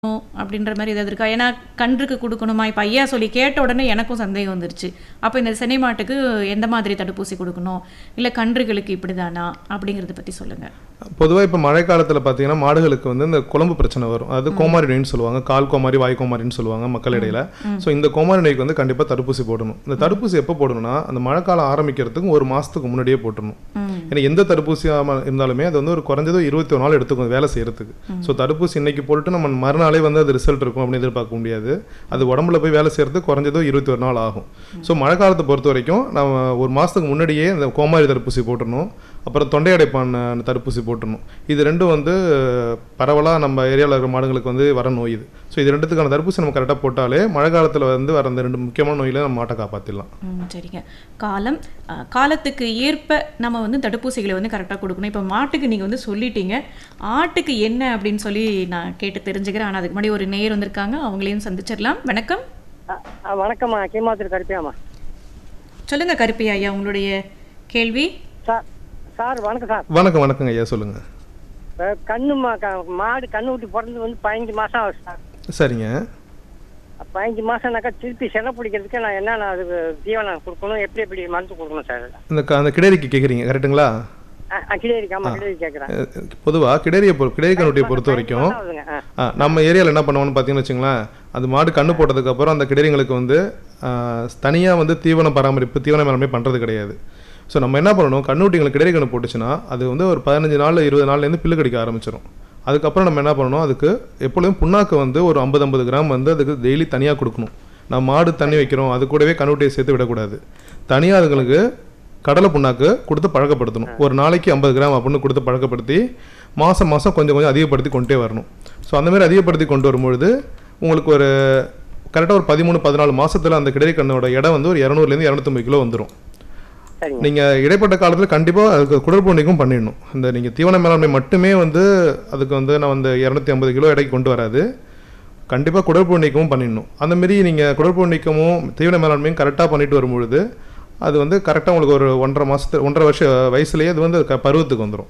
அப்படின்ற மாதிரி ஏதாவது இருக்கா ஏன்னா கன்றுக்கு கொடுக்கணுமா இப்போ ஐயா சொல்லி கேட்ட உடனே எனக்கும் சந்தேகம் வந்துருச்சு அப்போ இந்த சென்னை மாட்டுக்கு எந்த மாதிரி தடுப்பூசி கொடுக்கணும் இல்லை கன்றுகளுக்கு இப்படிதானா அப்படிங்கிறத பற்றி சொல்லுங்கள் பொதுவாக இப்போ மழை காலத்தில் பார்த்தீங்கன்னா மாடுகளுக்கு வந்து இந்த குழம்பு பிரச்சனை வரும் அது கோமாரி நோயின்னு சொல்லுவாங்க கால் கோமாரி வாய் கோமாரின்னு சொல்லுவாங்க மக்கள் இடையில ஸோ இந்த கோமாரி நோய்க்கு வந்து கண்டிப்பாக தடுப்பூசி போடணும் இந்த தடுப்பூசி எப்போ போடணும்னா அந்த மழைக்காலம் ஆரம்பிக்கிறதுக்கு ஒரு மாதத்துக்கு முன்னாடியே போட்டுடணும் ஏன்னா எந்த தடுப்பூசியாக இருந்தாலுமே அது வந்து ஒரு குறைஞ்சது இருபத்தி ஒரு நாள் எடுத்துக்கும் வேலை செய்யறதுக்கு ஸோ தடுப்பூசி இன்னைக்கு போட்டுட்டு நம்ம மறுநாளே வந்து அது ரிசல்ட் இருக்கும் அப்படின்னு எதிர்பார்க்க முடியாது அது உடம்புல போய் வேலை செய்யறதுக்கு குறைஞ்சதோ இருபத்தி ஒரு நாள் ஆகும் ஸோ மழை காலத்தை பொறுத்த வரைக்கும் நம்ம ஒரு மாதத்துக்கு முன்னாடியே இந்த கோமாரி தடுப்பூசி போட்டுடணும் அப்புறம் தொண்டை அடைப்பான் தடுப்பூசி போட்டுடணும் இது ரெண்டும் வந்து பரவலாக நம்ம ஏரியாவில் இருக்கிற மாடுங்களுக்கு வந்து வர நோய் இது ஸோ இது ரெண்டுத்துக்கான தடுப்பூசி நம்ம கரெக்டாக போட்டாலே மழை காலத்தில் வந்து வர அந்த ரெண்டு முக்கியமான நோயில நம்ம மாட்டை காப்பாற்றிடலாம் ம் சரிங்க காலம் அ, காலத்துக்கு ஏற்ப நம்ம வந்து தடுப்பூசிகளை வந்து கரெக்டாக கொடுக்கணும் இப்போ மாட்டுக்கு நீங்கள் வந்து சொல்லிட்டீங்க ஆட்டுக்கு என்ன அப்படின்னு சொல்லி நான் கேட்டு தெரிஞ்சுக்கிறேன் ஆனால் அதுக்கு முன்னாடி ஒரு நேயர் வந்திருக்காங்க அவங்களையும் சந்திச்சிடலாம் வணக்கம் அ- அ, வணக்கம்மா கீமாத்திரி கருப்பியாம்மா சொல்லுங்க கருப்பி ஐயா உங்களுடைய கேள்வி சார் சார் வணக்கம் சார் வணக்கம் வணக்கங்க ஐயா சொல்லுங்கள் அஹ், கண்ணுமா க- மாடு கண்ணு ஊட்டி பிறந்து வந்து பதினஞ்சு மாசம் ஆகுது சார் சரிங்க பதினஞ்சு மாசம்னாக்கா திருப்பி செனை பிடிக்கிறதுக்கு நான் என்னென்ன அதுக்கு தீவனம் கொடுக்கணும் எப்படி எப்படி மருந்து கொடுக்கணும் சார் இந்த க- அந்த கிடேரிக்கு கேட்குறீங்க கரெக்டுங்களா கிடேரிக்கு ஆமா கிடேரி கேட்குறேன் பொதுவாக கிடேரியை பொறு கிடேரி கண்ணுட்டியை பொறுத்த வரைக்கும் ஆகுதுங்க ஆ. ஆ, நம்ம ஏரியாவில் என்ன பண்ணுவோம்னு பார்த்தீங்கன்னு வச்சுங்களேன் அது மாடு கண்ணு போட்டதுக்கப்புறம் அந்த கிடேரிங்களுக்கு வந்து தனியாக வந்து தீவன பராமரிப்பு தீவன மேலாண்மை பண்ணுறது கிடையாது ஸோ நம்ம என்ன பண்ணணும் கண்ணுட்டிங்களுக்கு கிடேரி கண்ணு போட்டுச்சுன்னா அது வந்து ஒரு பதினஞ்சு நாள் இருபது நாள்லேருந்து பில்லு கடிக்க ஆரம்பிச்சிடும் அதுக்கப்புறம் நம்ம என்ன பண்ணணும் அதுக்கு எப்பொழுதும் புண்ணாக்கு வந்து ஒரு ஐம்பது ஐம்பது கிராம் வந்து அதுக்கு டெய்லி தனியாக கொடுக்கணும் நம்ம மாடு தண்ணி வைக்கிறோம் அது கூடவே கண்ணுட்டியை சேர்த்து விடக்கூடாது தனியாக அதுங்களுக்கு கடலை புண்ணாக்கு கொடுத்து பழக்கப்படுத்தணும் ஒரு நாளைக்கு ஐம்பது கிராம் அப்படின்னு கொடுத்து பழக்கப்படுத்தி மாதம் மாதம் கொஞ்சம் கொஞ்சம் அதிகப்படுத்தி கொண்டே வரணும் ஸோ அந்த மாதிரி அதிகப்படுத்தி கொண்டு வரும்பொழுது உங்களுக்கு ஒரு கரெக்டாக ஒரு பதிமூணு பதினாலு மாசத்துல அந்த கிடை கண்ணோட எடை வந்து ஒரு இரநூறுலேருந்து இரநூத்தம்பது கிலோ வந்துடும் சரிங்க நீங்கள் இடைப்பட்ட காலத்தில் கண்டிப்பாக அதுக்கு குடற்புண்ணிக்கும் பண்ணிடணும் இந்த நீங்கள் தீவன மேலாண்மை மட்டுமே வந்து அதுக்கு வந்து நான் வந்து இரநூத்தி ஐம்பது கிலோ எடைக்கு கொண்டு வராது கண்டிப்பாக குடற்புண்ணிக்கமும் பண்ணிடணும் அந்த மாரி நீங்கள் குடற்புண்ணிக்கமும் தீவன மேலாண்மையும் கரெக்டாக பண்ணிட்டு வரும்பொழுது அது வந்து கரெக்டாக உங்களுக்கு ஒரு ஒன்றரை மாதத்து ஒன்றரை வருஷம் வயசுலேயே அது வந்து க பருவத்துக்கு வந்துடும்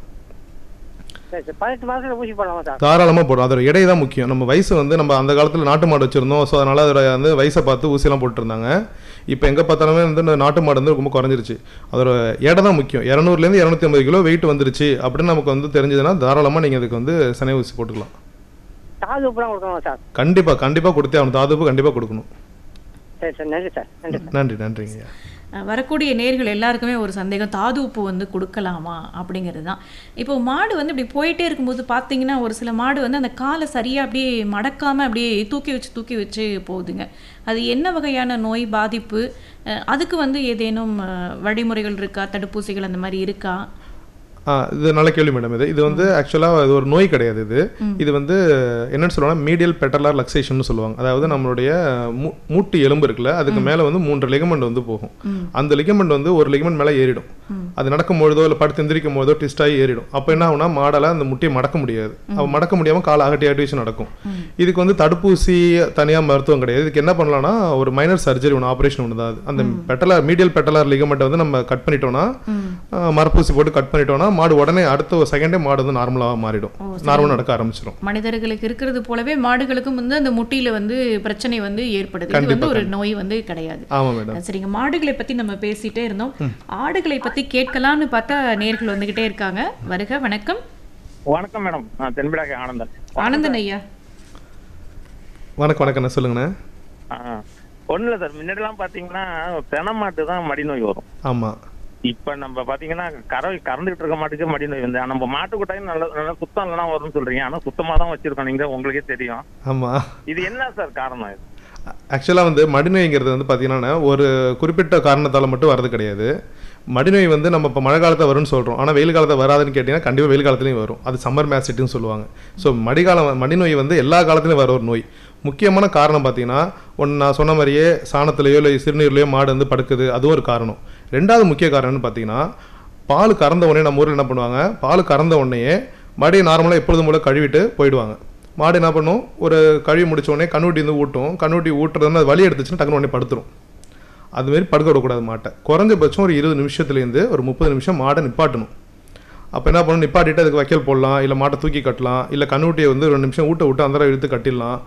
சரி சார் பதினெட்டு மாசத்துல ஊசி போடலாமா சார் தாராளமாக போடும் அதோட எடை தான் முக்கியம் நம்ம வயசு வந்து நம்ம அந்த காலத்தில் நாட்டு மாடு வச்சுருந்தோம் ஸோ அதனால் அதோட வந்து வயசை பார்த்து ஊசியெல்லாம் போட்டுருந்தாங்க இப்போ எங்கே பார்த்தாலுமே வந்து இந்த நாட்டு மாடு வந்து ரொம்ப குறைஞ்சிருச்சு அதோட எடை தான் முக்கியம் இரநூறுலேருந்து இரநூத்தி ஐம்பது கிலோ வெயிட் வந்துருச்சு அப்படின்னு நமக்கு வந்து தெரிஞ்சதுன்னா தாராளமாக நீங்கள் அதுக்கு வந்து சனை ஊசி போட்டுக்கலாம் தாது உப்புலாம் கொடுக்கணுமா சார் கண்டிப்பாக கண்டிப்பாக கொடுத்தே ஆகணும் தாதுப்பு கண்டிப்பாக கொடுக்கணும் சரி சார் நன்றி சார் நன்றி சார் நன்றி நன்றிங்க அஹ், வரக்கூடிய நேர்கள் எல்லாருக்குமே ஒரு சந்தேகம் தாது உப்பு வந்து கொடுக்கலாமா அப்படிங்கிறது தான் இப்போ மாடு வந்து இப்படி போயிட்டே இருக்கும்போது பார்த்தீங்கன்னா ஒரு சில மாடு வந்து அந்த காலை சரியாக அப்படியே மடக்காமல் அப்படியே தூக்கி வச்சு தூக்கி வச்சு போகுதுங்க அது என்ன வகையான நோய் பாதிப்பு அஹ், அதுக்கு வந்து ஏதேனும் அஹ், வழிமுறைகள் இருக்கா தடுப்பூசிகள் அந்த மாதிரி இருக்கா ஆ இது நல்ல கேள்வி மேடம் இது இது வந்து ஆக்சுவலாக இது ஒரு நோய் கிடையாது இது இது வந்து என்னன்னு சொல்லுவாங்க மீடியல் பெட்டலார் லக்ஸேஷன் சொல்லுவாங்க அதாவது நம்மளுடைய மூ- மூட்டு எலும்பு இருக்குல்ல அதுக்கு மேலே வந்து மூன்று லிகமெண்ட் வந்து போகும் அந்த லிகமெண்ட் வந்து ஒரு லிகமெண்ட் மேலே ஏறிடும் அது நடக்கும்பொழுதோ இல்லை படுத்து எந்திரிக்கும் போதோ ட்விஸ்ட் ஆகி ஏறிடும் அப்போ என்ன ஆகும்னா மாடால அந்த முட்டியை மடக்க முடியாது அவ மடக்க முடியாமல் காலை அகட்டி அகட்டி வச்சு நடக்கும் இதுக்கு வந்து தடுப்பூசி தனியாக மருத்துவம் கிடையாது இதுக்கு என்ன பண்ணலாம்னா ஒரு மைனர் சர்ஜரி ஒன்று ஆப்ரேஷன் ஒன்று தான் அது அந்த பெட்டலார் மீடியல் பெட்டலார் லிகமெண்ட்டை வந்து நம்ம கட் பண்ணிட்டோம்னா ஆஹ், மரப்பூசி போட்டு கட் பண்ணிட்டோம்னா மாடு உடனே அடுத்த ஒரு செகண்டே மாடு வந்து நார்மலாக மாறிடும் நார்மலாக நடக்க ஆரம்பிச்சிடும் மனிதர்களுக்கு இருக்கிறது போலவே மாடுகளுக்கும் வந்து அந்த முட்டியில வந்து பிரச்சனை வந்து ஏற்படுது இது வந்து ஒரு நோய் வந்து கிடையாது ஆமாம் மேடம் சரிங்க மாடுகளை பத்தி நம்ம பேசிட்டே இருந்தோம் ஆடுகளை பத்தி கேட்கலாம்னு பார்த்தா நேர்கள் வந்துகிட்டே இருக்காங்க வருக வணக்கம் வணக்கம் மேடம் நான் தென்பிடாக்கை ஆனந்தன் ஆனந்தன் ஐயா வணக்கம் வணக்கம் சொல்லுங்கண்ணே ஒன்றும் இல்லை சார் முன்னாடிலாம் பார்த்தீங்கன்னா தென மாட்டு தான் மடி நோய் வரும் ஆமாம் இப்போ நம்ம பார்த்தீங்கன்னா கறவை கறந்துகிட்டு இருக்க மாட்டுக்கு மடி நோய் வந்து நம்ம மாட்டு கொட்டாயும் நல்ல நல்ல சுத்தம் இல்லைனா வரும்னு சொல்றீங்க ஆனால் சுத்தமாக தான் வச்சிருக்கோம் நீங்கள் உங்களுக்கே தெரியும் ஆமாம் இது என்ன சார் காரணம் இது ஆக்சுவலாக வந்து மடிநோய்ங்கிறது வந்து பார்த்தீங்கன்னா ஒரு குறிப்பிட்ட காரணத்தால் மட்டும் வரது கிடையாது மடிநோய் வந்து நம்ம இப்போ மழை காலத்தில் வரும்னு சொல்கிறோம் ஆனால் வெயில் காலத்தில் வராதுன்னு கேட்டிங்கன்னா கண்டிப்பாக வெயில் காலத்துலையும் வரும் அது சம்மர் மேசிட்டுன்னு சொல்லுவாங்க ஸோ மடிகாலம் மடிநோய் வந்து எல்லா காலத்துலையும் வர ஒரு நோய் முக்கியமான காரணம் பார்த்தீங்கன்னா ஒன்று நான் சொன்ன மாதிரியே சாணத்துலேயோ இல்லை சிறுநீர்லையோ மாடு வந்து படுக்குது அதுவும் ஒரு காரணம் ரெண்டாவது முக்கிய காரணம்னு பார்த்தீங்கன்னா பால் கறந்த உடனே நம்ம ஊரில் என்ன பண்ணுவாங்க பால் கறந்த உடனேயே மடியை நார்மலாக எப்பொழுதும் போல கழுவிட்டு போயிடுவாங்க மாடு என்ன பண்ணும் ஒரு கழுவி முடிச்ச உடனே கண்ணுட்டி வந்து ஊட்டும் கண்ணுட்டி ஊட்டுறதுன்னு அது வலி எடுத்துச்சுன்னா டக்குனு உடனே படுத்துரும் அதுமாரி படுக்க விடக்கூடாது மாட்டை குறைஞ்சபட்சம் ஒரு இருபது நிமிஷத்துலேருந்து ஒரு முப்பது நிமிஷம் மாடை நிப்பாட்டணும் அப்போ என்ன பண்ணணும் நிப்பாட்டிட்டு அதுக்கு வைக்கல் போடலாம் இல்லை மாட்டை தூக்கி கட்டலாம் இல்லை கண்ணுட்டியை வந்து ரெண்டு நிமிஷம் ஊட்ட விட்டு அந்த இழுத்து கட்டிடலாம்